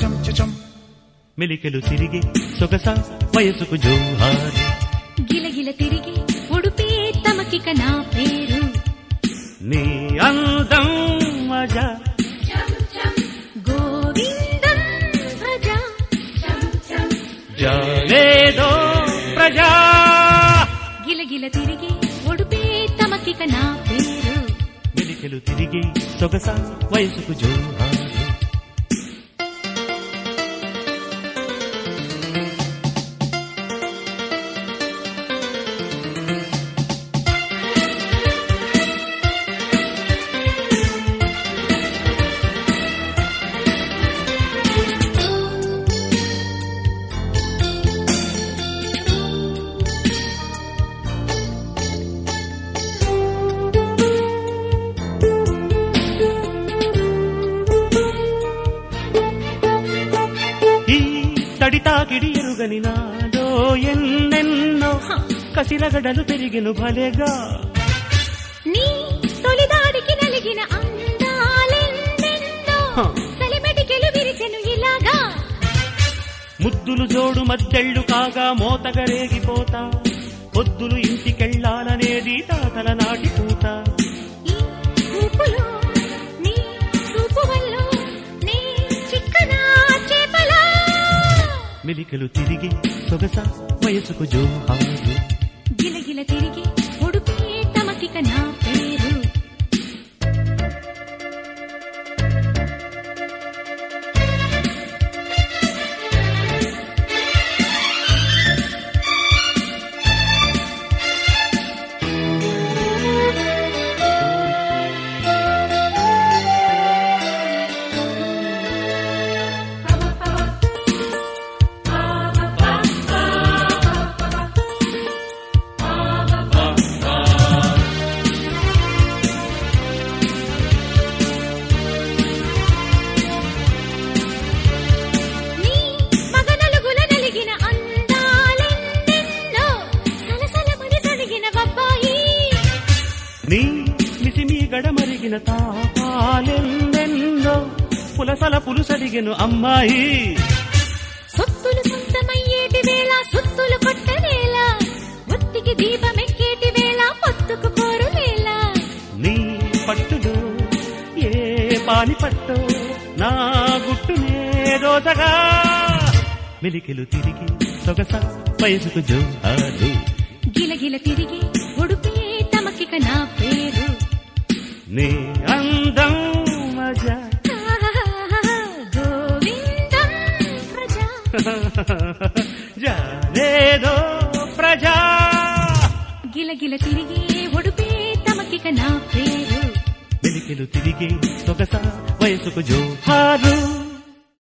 చచం చచం మెలికెలు తిరిగి సొగస వయసుకు జోహారు గిలగిల తిరిగి ఉడుపే తమకిక నా పేరు నీ అందం మజా గోవిందం భజ జలేదో ప్రజా గిలగిల తిరిగి ఉడుపే తమకిక నా పేరు మెలికెలు తిరిగి సొగస వయసుకు జోహారు ఈ తడి తాకిడి ఎరుగని నాలో ఎన్నెన్నో కసిరగడలు పెరిగిను భలేగా నీ తొలిదాడికి నలిగిన అందాలెన్నెన్నో హ. సెలిమెటికెలు విరిచెను ఇలాగా ముద్దులు జోడు మద్దెళ్ళు కాగా మోతగా రేగిపోతా పొద్దులు ఇంటికెళ్ళాలనేది తాతల నాటి పూత ఈ ఊపులో నీ చూపు వల్ల నీ చిక్కన చేపలా మెలికలు తిరిగి సొగస వయసుకు జోహారు గిలగిల తిరిగి ఉడుపే తమకిక నా పేరు నీ మగనలుగుల నలిగిన అందాలెన్నెన్నో సలసలమని సడిగిన వబ్బాయి నీ మిసిమి గడమరిగిన తాపాలెన్నెన్నో పులసల పులుసడిగెను అమ్మాయి సొత్తులు సొంతమయ్యేటి వేళ సొత్తులు కొట్టనేల ఒత్తికి దీపమెక్కేటి వేళ పొత్తుకు కోరులేల నీ పట్టులో ఏ పాని పట్టో నా గుట్టునే రోజగా మెలికెలు తిరిగి సొగస వయసుకు జోహారు గిలగిల తిరిగి ఉడుపే తమకిక నా పేరు నీ అందం మజా గోవిందం ప్రజా జాలేదో ప్రజా గిలగిల తిరిగి ఉడుపే తమకిక నా పేరు మెలికెలు తిరిగి సొగస వయసుకు జోహారు